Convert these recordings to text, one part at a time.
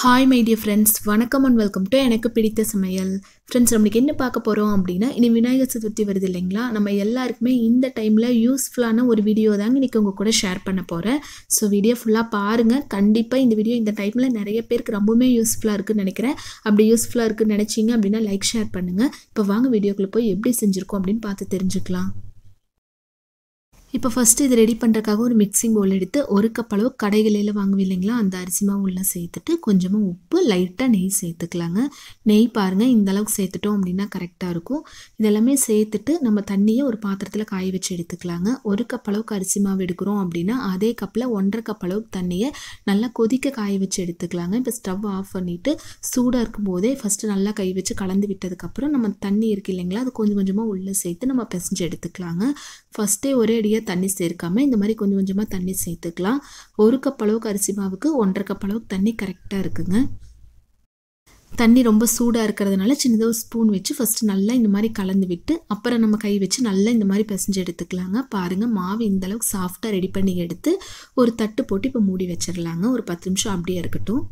hi my dear friends வணக்கம் and welcome to எனக்கு பிடித்த சமையல் ஃப்ரெண்ட்ஸ் நம்மளுக்கு என்ன பார்க்க போகிறோம் அப்படின்னா இனி விநாயகர் சதுர்த்தி வருது இல்லைங்களா நம்ம எல்லாருக்குமே இந்த டைமில் யூஸ்ஃபுல்லான ஒரு வீடியோ தாங்க இன்றைக்கி உங்கள் கூட ஷேர் பண்ண போகிறேன் ஸோ வீடியோ ஃபுல்லாக பாருங்கள் கண்டிப்பாக இந்த வீடியோ இந்த டைமில் நிறைய பேருக்கு ரொம்பவுமே யூஸ்ஃபுல்லாக இருக்குன்னு நினைக்கிறேன் அப்படி யூஸ்ஃபுல்லாக இருக்குன்னு நினச்சிங்க அப்படின்னா லைக் ஷேர் பண்ணுங்கள் இப்போ வாங்க வீடியோக்குள்ளே போய் எப்படி செஞ்சுருக்கோம் அப்படின்னு பார்த்து தெரிஞ்சுக்கலாம் இப்போ ஃபஸ்ட்டு இது ரெடி பண்ணுறதுக்காக ஒரு மிக்சிங் பவுல் எடுத்து ஒரு கப் அளவு கடைகளில் வாங்குவோம் இல்லைங்களா அந்த அரிசி மாவு உள்ளே சேர்த்துட்டு கொஞ்சமாக உப்பு லைட்டாக நெய் சேர்த்துக்கலாங்க நெய் பாருங்கள் இந்த அளவுக்கு சேர்த்துட்டோம் அப்படின்னா கரெக்டாக இருக்கும் இதெல்லாமே சேர்த்துட்டு நம்ம தண்ணியை ஒரு பாத்திரத்தில் காய வச்சு எடுத்துக்கலாங்க ஒரு கப் அளவுக்கு அரிசி மாவு எடுக்கிறோம் அப்படின்னா அதே கப்பில் ஒன்றரை கப் அளவுக்கு தண்ணியை நல்லா கொதிக்க காய வச்சு எடுத்துக்கலாங்க இப்போ ஸ்டவ் ஆஃப் பண்ணிவிட்டு சூடாக இருக்கும் போதே ஃபஸ்ட்டு நல்லா கை வச்சு கலந்து விட்டதுக்கப்புறம் நம்ம தண்ணி இருக்குது இல்லைங்களா அது கொஞ்சம் கொஞ்சமாக உள்ளே சேர்த்து நம்ம பிசைஞ்சு எடுத்துக்கலாங்க ஃபஸ்ட்டே ஒரே அடியாக தண்ணி சேர்க்காம இந்த மாதிரி கொஞ்சம் கொஞ்சமாக தண்ணி சேர்த்துக்கலாம் ஒரு கப் அளவுக்கு அரிசி மாவுக்கு ஒன்றரை கப் அளவுக்கு தண்ணி கரெக்டாக இருக்குங்க தண்ணி ரொம்ப சூடாக இருக்கிறதுனால சின்னதாக ஒரு ஸ்பூன் வச்சு ஃபஸ்ட்டு நல்லா இந்த மாதிரி கலந்து விட்டு அப்புறம் நம்ம கை வச்சு நல்லா இந்த மாதிரி பிசைஞ்சு எடுத்துக்கலாங்க பாருங்கள் மாவு இந்த அளவுக்கு சாஃப்டாக ரெடி பண்ணி எடுத்து ஒரு தட்டு போட்டு இப்போ மூடி வச்சிடலாங்க ஒரு பத்து நிமிஷம் அப்படியே இருக்கட்டும்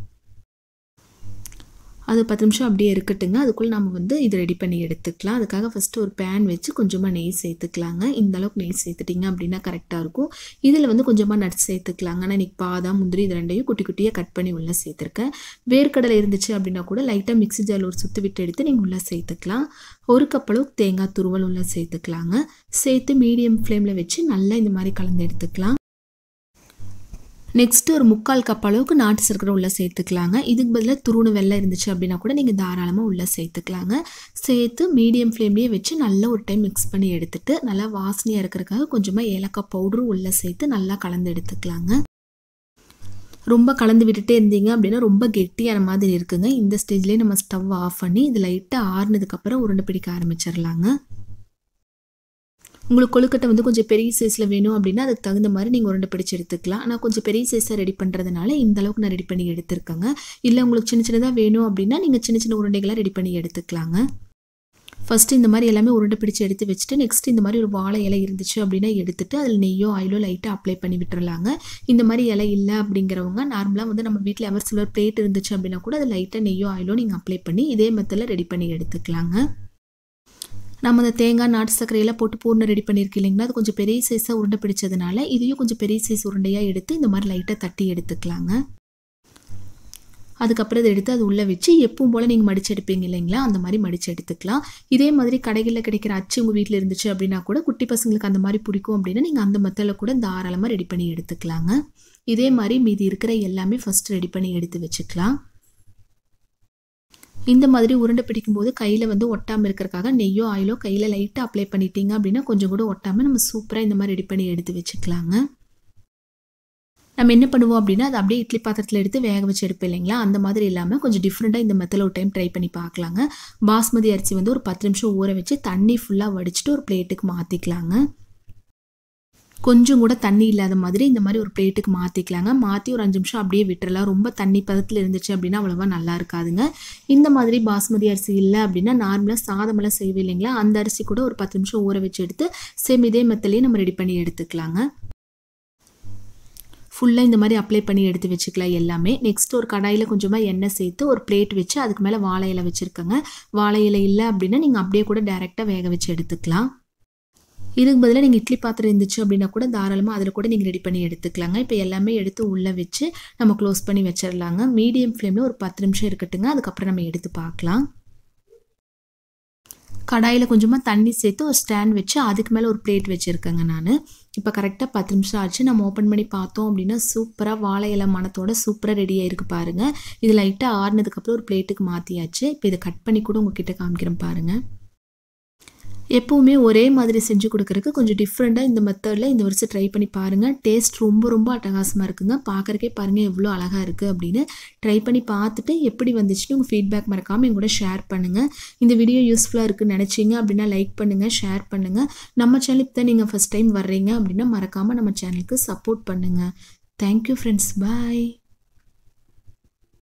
அது பத்து நிமிஷம் அப்படியே இருக்கட்டுங்க அதுக்குள்ளே நம்ம வந்து இது ரெடி பண்ணி எடுத்துக்கலாம் அதுக்காக ஃபஸ்ட்டு ஒரு பேன் வச்சு கொஞ்சமாக நெய் சேர்த்துக்கலாங்க இந்த அளவுக்கு நெய் சேர்த்துட்டிங்க அப்படின்னா கரெக்டாக இருக்கும் இதில் வந்து கொஞ்சமாக நட்ஸ் சேர்த்துக்கலாங்க ஆனால் இன்றைக்கி பாதாம் முந்திரி இது ரெண்டையும் குட்டி குட்டியாக கட் பண்ணி உள்ளே சேர்த்துருக்கேன் வேர்க்கடலை இருந்துச்சு அப்படின்னா கூட லைட்டாக மிக்ஸி ஜாரில் ஒரு சுற்று விட்டு எடுத்து நீங்கள் உள்ளே சேர்த்துக்கலாம் ஒரு கப் அளவுக்கு தேங்காய் துருவல் உள்ளே சேர்த்துக்கலாங்க சேர்த்து மீடியம் ஃப்ளேமில் வச்சு நல்லா இந்த மாதிரி கலந்து எடுத்துக்கலாம் நெக்ஸ்ட்டு ஒரு முக்கால் கப் அளவுக்கு நாட்டு சர்க்கரை உள்ளே சேர்த்துக்கலாங்க இதுக்கு பதிலாக துருணு வெள்ளை இருந்துச்சு அப்படின்னா கூட நீங்கள் தாராளமாக உள்ளே சேர்த்துக்கலாங்க சேர்த்து மீடியம் ஃப்ளேம்லேயே வச்சு நல்லா ஒரு டைம் மிக்ஸ் பண்ணி எடுத்துட்டு நல்லா வாசனையாக இருக்கிறதுக்காக கொஞ்சமாக ஏலக்காய் பவுடரும் உள்ளே சேர்த்து நல்லா கலந்து எடுத்துக்கலாங்க ரொம்ப கலந்து விட்டுட்டே இருந்தீங்க அப்படின்னா ரொம்ப கெட்டியான மாதிரி இருக்குங்க இந்த ஸ்டேஜ்லேயே நம்ம ஸ்டவ் ஆஃப் பண்ணி இது லைட்டாக ஆறுனதுக்கப்புறம் உருண்டை பிடிக்க ஆரம்பிச்சிடலாங்க உங்களுக்கு கொழுக்கட்டை வந்து கொஞ்சம் பெரிய சைஸில் வேணும் அப்படின்னா அதுக்கு தகுந்த மாதிரி நீங்கள் உருண்டை பிடிச்சி எடுத்துக்கலாம் ஆனால் கொஞ்சம் பெரிய சைஸாக ரெடி பண்ணுறதுனால இந்த அளவுக்கு நான் ரெடி பண்ணி எடுத்துருக்கேங்க இல்லை உங்களுக்கு சின்ன சின்னதாக வேணும் அப்படின்னா நீங்கள் சின்ன சின்ன உருண்டைகளாக ரெடி பண்ணி எடுத்துக்கலாங்க ஃபஸ்ட்டு இந்த மாதிரி எல்லாமே உருண்டை பிடிச்சி எடுத்து வச்சுட்டு நெக்ஸ்ட் இந்த மாதிரி ஒரு வாழை இலை இருந்துச்சு அப்படின்னா எடுத்துட்டு அதில் நெய்யோ ஆயிலோ லைட்டாக அப்ளை பண்ணி விட்டுறலாங்க இந்த மாதிரி இலை இல்லை அப்படிங்கிறவங்க நார்மலாக வந்து நம்ம வீட்டில் எவர் சில்வர் பிளேட் இருந்துச்சு அப்படின்னா கூட அது லைட்டாக நெய்யோ ஆயிலோ நீங்கள் அப்ளை பண்ணி இதே மெத்தடில் ரெடி பண்ணி எடுத்துக்கலாங்க நம்ம அந்த தேங்காய் நாட்டு சர்க்கரையெல்லாம் போட்டு பூர்ணம் ரெடி பண்ணியிருக்கு இல்லைங்களா அது கொஞ்சம் பெரிய சைஸாக உருண்டை பிடிச்சதுனால இதையும் கொஞ்சம் பெரிய சைஸ் உருண்டையாக எடுத்து இந்த மாதிரி லைட்டாக தட்டி எடுத்துக்கலாங்க அதுக்கப்புறம் இதை எடுத்து அது உள்ளே வச்சு எப்பவும் போல் நீங்கள் மடிச்சு எடுப்பீங்க இல்லைங்களா அந்த மாதிரி மடிச்சு எடுத்துக்கலாம் இதே மாதிரி கடைகளில் கிடைக்கிற அச்சு உங்கள் வீட்டில் இருந்துச்சு அப்படின்னா கூட குட்டி பசங்களுக்கு அந்த மாதிரி பிடிக்கும் அப்படின்னா நீங்கள் அந்த மெத்தடில் கூட தாராளமாக ரெடி பண்ணி எடுத்துக்கலாங்க இதே மாதிரி மீதி இருக்கிற எல்லாமே ஃபஸ்ட் ரெடி பண்ணி எடுத்து வச்சுக்கலாம் இந்த மாதிரி உருண்டை பிடிக்கும்போது கையில் வந்து ஒட்டாமல் இருக்கிறக்காக நெய்யோ ஆயிலோ கையில் லைட்டாக அப்ளை பண்ணிட்டீங்க அப்படின்னா கொஞ்சம் கூட ஒட்டாமல் நம்ம சூப்பராக இந்த மாதிரி ரெடி பண்ணி எடுத்து வச்சுக்கலாங்க நம்ம என்ன பண்ணுவோம் அப்படின்னா அது அப்படியே இட்லி பாத்திரத்தில் எடுத்து வேக வச்சு எடுப்போம் இல்லைங்களா அந்த மாதிரி இல்லாமல் கொஞ்சம் டிஃப்ரெண்ட்டாக இந்த மெத்தடில் ஒரு டைம் ட்ரை பண்ணி பார்க்கலாங்க பாஸ்மதி அரிசி வந்து ஒரு பத்து நிமிஷம் ஊற வச்சு தண்ணி ஃபுல்லாக வடிச்சிட்டு ஒரு பிளேட்டுக்கு மாற்றிக்கலாங்க கொஞ்சம் கூட தண்ணி இல்லாத மாதிரி இந்த மாதிரி ஒரு பிளேட்டுக்கு மாற்றிக்கலாங்க மாற்றி ஒரு அஞ்சு நிமிஷம் அப்படியே விட்டுறலாம் ரொம்ப தண்ணி பதத்தில் இருந்துச்சு அப்படின்னா அவ்வளோவா நல்லா இருக்காதுங்க இந்த மாதிரி பாஸ்மதி அரிசி இல்லை அப்படின்னா நார்மலாக சாதமெல்லாம் செய்வோம் இல்லைங்களா அந்த அரிசி கூட ஒரு பத்து நிமிஷம் ஊற வச்சு எடுத்து சேம் இதே மெத்தலையே நம்ம ரெடி பண்ணி எடுத்துக்கலாங்க ஃபுல்லாக இந்த மாதிரி அப்ளை பண்ணி எடுத்து வச்சுக்கலாம் எல்லாமே நெக்ஸ்ட் ஒரு கடாயில் கொஞ்சமாக எண்ணெய் சேர்த்து ஒரு பிளேட் வச்சு அதுக்கு மேலே வாழை இலை வச்சுருக்கோங்க வாழை இலை இல்லை அப்படின்னா நீங்கள் அப்படியே கூட டேரெக்டாக வேக வச்சு எடுத்துக்கலாம் இதுக்கு பதிலாக நீங்கள் இட்லி பாத்திரம் இருந்துச்சு அப்படின்னா கூட தாராளமாக அதில் கூட நீங்கள் ரெடி பண்ணி எடுத்துக்கலாங்க இப்போ எல்லாமே எடுத்து உள்ளே வச்சு நம்ம க்ளோஸ் பண்ணி வச்சிடலாங்க மீடியம் ஃப்ளேமில் ஒரு பத்து நிமிஷம் இருக்கட்டுங்க அதுக்கப்புறம் நம்ம எடுத்து பார்க்கலாம் கடாயில் கொஞ்சமாக தண்ணி சேர்த்து ஒரு ஸ்டாண்ட் வச்சு அதுக்கு மேலே ஒரு பிளேட் வச்சுருக்கேங்க நான் இப்போ கரெக்டாக பத்து நிமிஷம் ஆச்சு நம்ம ஓப்பன் பண்ணி பார்த்தோம் அப்படின்னா சூப்பராக வாழை இலை மணத்தோட சூப்பராக ரெடியாக இருக்குது பாருங்கள் இது லைட்டாக ஆறுனதுக்கப்புறம் ஒரு பிளேட்டுக்கு மாற்றியாச்சு இப்போ இதை கட் பண்ணி கூட உங்ககிட்ட காமிக்கிறேன் பாருங்கள் எப்போவுமே ஒரே மாதிரி செஞ்சு கொடுக்குறதுக்கு கொஞ்சம் டிஃப்ரெண்ட்டாக இந்த மெத்தடில் இந்த வருஷம் ட்ரை பண்ணி பாருங்கள் டேஸ்ட் ரொம்ப ரொம்ப அட்டகாசமாக இருக்குங்க பார்க்குறக்கே பாருங்கள் எவ்வளோ அழகாக இருக்குது அப்படின்னு ட்ரை பண்ணி பார்த்துட்டு எப்படி வந்துச்சுன்னு உங்கள் ஃபீட்பேக் மறக்காமல் என் கூட ஷேர் பண்ணுங்கள் இந்த வீடியோ யூஸ்ஃபுல்லாக இருக்குன்னு நினச்சிங்க அப்படின்னா லைக் பண்ணுங்கள் ஷேர் பண்ணுங்கள் நம்ம சேனலுக்கு தான் நீங்கள் ஃபஸ்ட் டைம் வர்றீங்க அப்படின்னா மறக்காமல் நம்ம சேனலுக்கு சப்போர்ட் பண்ணுங்கள் தேங்க்யூ ஃப்ரெண்ட்ஸ் பாய்